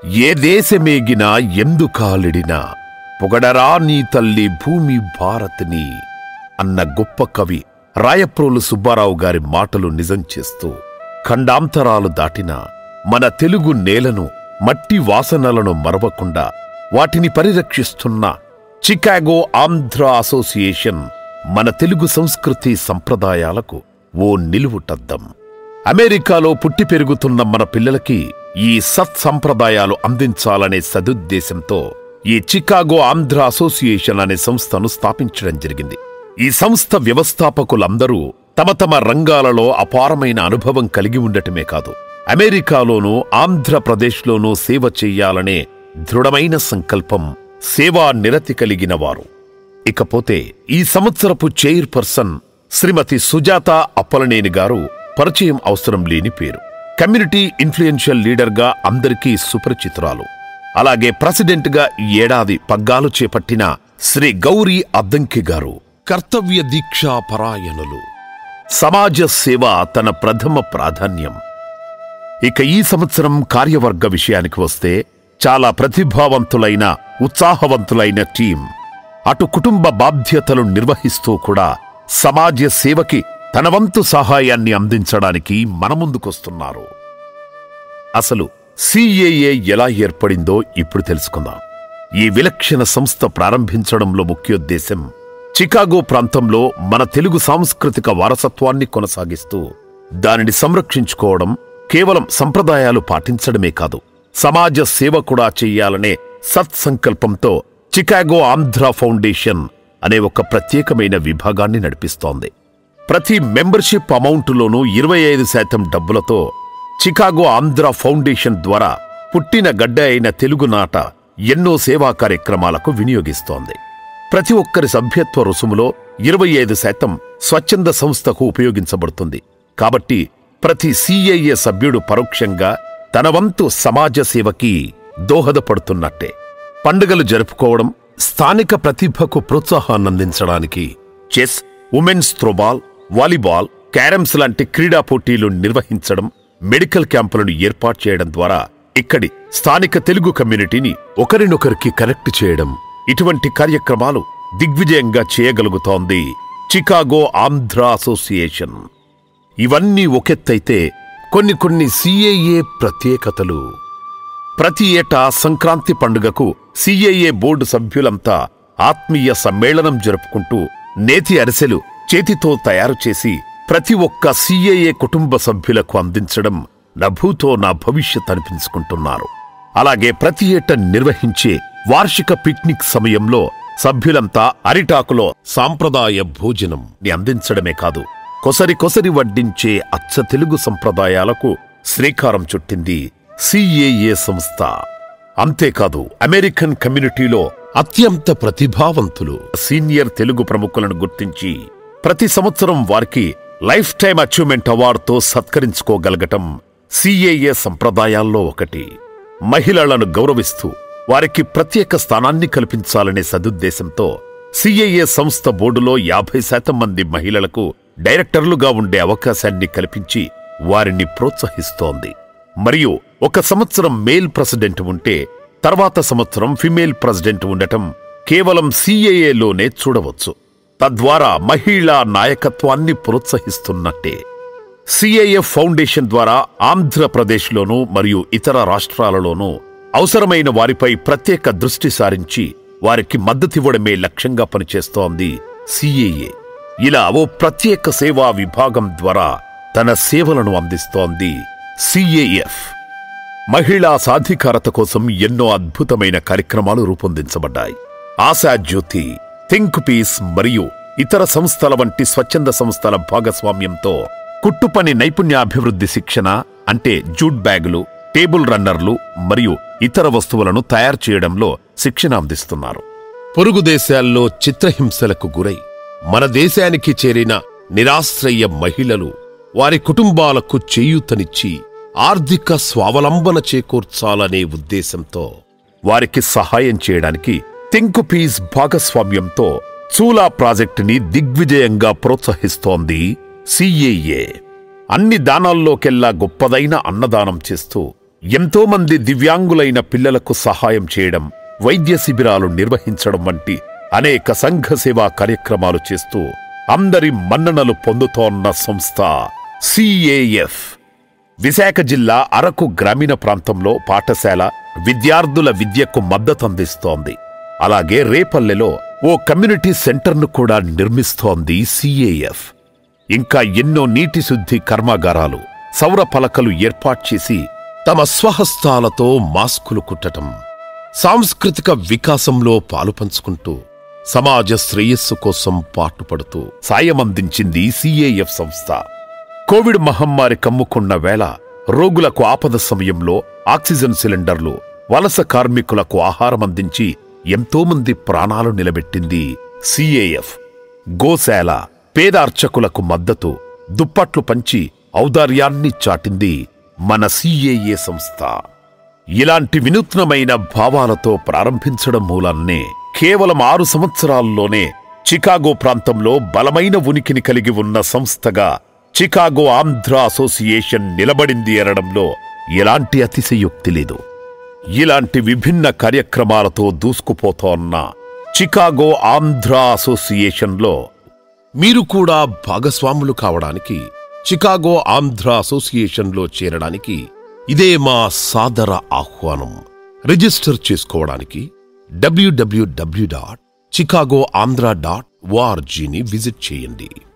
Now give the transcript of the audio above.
ఏ దేశమేగినా ఎందు కాలిడినా పొగడరా నీ తల్లి భూమి భారతిని అన్న గొప్ప కవి రాయప్రోలు సుబ్బారావు గారి మాటలు నిజం చేస్తూ ఖండాంతరాలు దాటిన మన తెలుగు నేలను మట్టి వాసనలను మరవకుండా వాటిని పరిరక్షిస్తున్న చికాగో ఆంధ్ర అసోసియేషన్ మన తెలుగు సంస్కృతి సంప్రదాయాలకు ఓ నిలువుటద్దం అమెరికాలో పుట్టి పెరుగుతున్న మన పిల్లలకి ఈ సత్సంప్రదాయాలు అందించాలనే సదుద్దేశంతో ఈ చికాగో ఆంధ్ర అసోసియేషన్ అనే సంస్థను స్థాపించడం జరిగింది ఈ సంస్థ వ్యవస్థాపకులందరూ తమ తమ రంగాలలో అపారమైన అనుభవం కలిగి ఉండటమే కాదు అమెరికాలోనూ ఆంధ్రప్రదేశ్లోనూ సేవ చెయ్యాలనే దృఢమైన సంకల్పం సేవా నిరతి కలిగిన వారు ఇకపోతే ఈ సంవత్సరపు చైర్పర్సన్ శ్రీమతి సుజాత అప్పలనేని గారు పరిచయం అవసరం లేని పేరు కమ్యూనిటీ ఇన్ఫ్లుయెన్షియల్ లీడర్గా అందరికీ సుపరిచితురాలు అలాగే ప్రెసిడెంట్గా ఈ ఏడాది పగ్గాలు చేపట్టిన శ్రీ గౌరీ అద్దంకి గారు కర్తవ్య దీక్షా పరాయణులు సమాజ సేవ తన ప్రథమ ప్రాధాన్యం ఇక ఈ సంవత్సరం కార్యవర్గ విషయానికి వస్తే చాలా ప్రతిభావంతులైన ఉత్సాహవంతులైన టీం అటు కుటుంబ బాధ్యతలు నిర్వహిస్తూ కూడా సమాజ సేవకి తన వంతు సహాయాన్ని అందించడానికి మన ముందుకొస్తున్నారు అసలు సిఏఏ ఎలా ఏర్పడిందో ఇప్పుడు తెలుసుకుందాం ఈ విలక్షణ సంస్థ ప్రారంభించడంలో ముఖ్యోద్దేశం చికాగో ప్రాంతంలో మన తెలుగు సాంస్కృతిక వారసత్వాన్ని కొనసాగిస్తూ దానిని సంరక్షించుకోవడం కేవలం సంప్రదాయాలు పాటించడమే కాదు సమాజ సేవ కూడా చెయ్యాలనే సత్సంకల్పంతో చికాగో ఆంధ్ర ఫౌండేషన్ అనే ఒక ప్రత్యేకమైన విభాగాన్ని నడిపిస్తోంది ప్రతి మెంబర్షిప్ అమౌంటులోనూ ఇరవై ఐదు శాతం డబ్బులతో చికాగో ఆంధ్ర ఫౌండేషన్ ద్వారా పుట్టిన గడ్డ అయిన తెలుగునాట ఎన్నో సేవా కార్యక్రమాలకు వినియోగిస్తోంది ప్రతి ఒక్కరి సభ్యత్వ రుసుములో ఇరవై ఐదు శాతం స్వచ్ఛంద సంస్థకు ఉపయోగించబడుతుంది కాబట్టి ప్రతి సిఐఏ సభ్యుడు పరోక్షంగా తన వంతు సమాజ సేవకి దోహదపడుతున్నట్టే పండుగలు జరుపుకోవడం స్థానిక ప్రతిభకు ప్రోత్సాహాన్నందించడానికి chess women's throwball volleyball carroms లాంటి క్రీడా పోటీలు నిర్వహించడం మెడికల్ క్యాంపులను ఏర్పాటు చేయడం ద్వారా ఇక్కడి స్థానిక తెలుగు కమ్యూనిటీని ఒకరినొకరికి కనెక్ట్ చేయడం ఇటువంటి కార్యక్రమాలు దిగ్విజయంగా చేయగలుగుతోంది చికాగో ఆంధ్ర అసోసియేషన్ ఇవన్నీ ఒకెత్తైతే కొన్ని కొన్ని సిఏఏ ప్రత్యేకతలు ప్రతి ఏటా సంక్రాంతి పండుగకు సిఐఏ బోర్డు సభ్యులంతా ఆత్మీయ సమ్మేళనం జరుపుకుంటూ నేతి అరిసెలు చేతితో తయారు చేసి ప్రతి ఒక్క సిఐఏ కుటుంబ సభ్యులకు అందించడం నభూతో నా భవిష్యత్ అనిపించుకుంటున్నారు అలాగే ప్రతి ఏటా నిర్వహించే వార్షిక పిక్నిక్ సమయంలో సభ్యులంతా అరిటాకులో సాంప్రదాయ భోజనం ని అందించడమే కాదు కొసరి కొసరి వడ్డించే అచ్చ తెలుగు సంప్రదాయాలకు శ్రీకారం చుట్టింది సిఏఏ సంస్థ అంతేకాదు అమెరికన్ కమ్యూనిటీలో అత్యంత ప్రతిభావంతులు సీనియర్ తెలుగు ప్రముఖులను గుర్తించి ప్రతి సంవత్సరం వారికి లైఫ్ టైం అచీవ్మెంట్ అవార్డుతో సత్కరించుకోగలగటం సిఏఏ సంప్రదాయాల్లో ఒకటి మహిళలను గౌరవిస్తూ వారికి ప్రత్యేక స్థానాన్ని కల్పించాలనే సదుద్దేశంతో సిఐఏ సంస్థ బోర్డులో యాభై శాతం మంది మహిళలకు డైరెక్టర్లుగా ఉండే అవకాశాన్ని కల్పించి వారిని ప్రోత్సహిస్తోంది మరియు ఒక సంవత్సరం మేల్ ప్రెసిడెంట్ ఉంటే తర్వాత సంవత్సరం ఫిమేల్ ప్రెసిడెంట్ ఉండటం కేవలం సిఏఏలోనే చూడవచ్చు తద్వారా మహిళా నాయకత్వాన్ని ప్రోత్సహిస్తున్నట్టే సిఐఎఫ్ ఫౌండేషన్ ద్వారా ఆంధ్రప్రదేశ్లోనూ మరియు ఇతర రాష్ట్రాలలోనూ అవసరమైన వారిపై ప్రత్యేక దృష్టి సారించి వారికి మద్దతివ్వడమే లక్ష్యంగా పనిచేస్తోంది సిఏఏ ఇలా ఓ ప్రత్యేక సేవా విభాగం ద్వారా తన సేవలను అందిస్తోంది సిఏఎఫ్ మహిళా సాధికారత కోసం ఎన్నో అద్భుతమైన కార్యక్రమాలు రూపొందించబడ్డాయి ఆశా జ్యోతి థింక్ పీస్ మరియు ఇతర సంస్థల వంటి స్వచ్ఛంద సంస్థల భాగస్వామ్యంతో కుట్టుపని నైపుణ్యాభివృద్ధి శిక్షణ అంటే జూట్ బ్యాగులు టేబుల్ రన్నర్లు మరియు ఇతర వస్తువులను తయారు చేయడంలో శిక్షణ అందిస్తున్నారు పొరుగు దేశాల్లో చిత్రహింసలకు గురై మన దేశానికి చేరిన నిరాశ్రయ మహిళలు వారి కుటుంబాలకు చేయూతనిచ్చి ఆర్థిక స్వావలంబన చేకూర్చాలనే ఉద్దేశంతో వారికి సహాయం చేయడానికి థింక్ పీస్ భాగస్వామ్యంతో చూలా ప్రాజెక్టుని దిగ్విజయంగా ప్రోత్సహిస్తోంది సిఏఏ అన్ని దానాల్లోకెల్లా గొప్పదైన అన్నదానం చేస్తూ ఎంతో మంది దివ్యాంగులైన పిల్లలకు సహాయం చేయడం వైద్య శిబిరాలు నిర్వహించడం వంటి అనేక సంఘ సేవా కార్యక్రమాలు చేస్తూ అందరి మన్ననలు పొందుతోన్న సంస్థ సిఏఎఫ్ విశాఖ జిల్లా అరకు గ్రామీణ ప్రాంతంలో పాఠశాల విద్యార్థుల విద్యకు మద్దతందిస్తోంది అలాగే రేపల్లెలో ఓ కమ్యూనిటీ సెంటర్ను కూడా నిర్మిస్తోంది సిఏఎఫ్ ఇంకా ఎన్నో నీటి శుద్ధి కర్మాగారాలు సౌర పలకలు ఏర్పాటు చేసి తమ స్వహస్తాలతో మాస్కులు కుట్టటం సాంస్కృతిక వికాసంలో పాలుపంచుకుంటూ సమాజ శ్రేయస్సు కోసం పాటుపడుతూ సాయం అందించింది సిఏఎఫ్ సంస్థ కోవిడ్ మహమ్మారి కమ్ముకున్న వేళ రోగులకు ఆపద సమయంలో ఆక్సిజన్ సిలిండర్లు వలస కార్మికులకు ఆహారం అందించి ఎంతో మంది ప్రాణాలు నిలబెట్టింది సిఏఎఫ్ గోశాల పేద అర్చకులకు మద్దతు దుప్పట్లు పంచి ఔదార్యాన్ని చాటింది మన సిఏఏ సంస్థ ఇలాంటి వినూత్నమైన భావాలతో ప్రారంభించడం మూలాన్నే కేవలం ఆరు సంవత్సరాల్లోనే చికాగో ప్రాంతంలో బలమైన ఉనికిని కలిగి ఉన్న సంస్థగా చికాగో ఆంధ్ర అసోసియేషన్ నిలబడింది అనడంలో ఎలాంటి అతిశయోక్తి లేదు ఇలాంటి విభిన్న కార్యక్రమాలతో దూసుకుపోతోన్న చికాగో ఆంధ్ర అసోసియేషన్లో మీరు కూడా భాగస్వాములు కావడానికి చికాగో ఆంధ్ర అసోసియేషన్లో చేరడానికి ఇదే మా సాదర ఆహ్వానం రిజిస్టర్ చేసుకోవడానికి డబ్ల్యూడబ్ల్యూడబ్ల్యూ డాట్ చికాగో ఆంధ్ర డాట్ ఓఆర్జీని విజిట్ చేయండి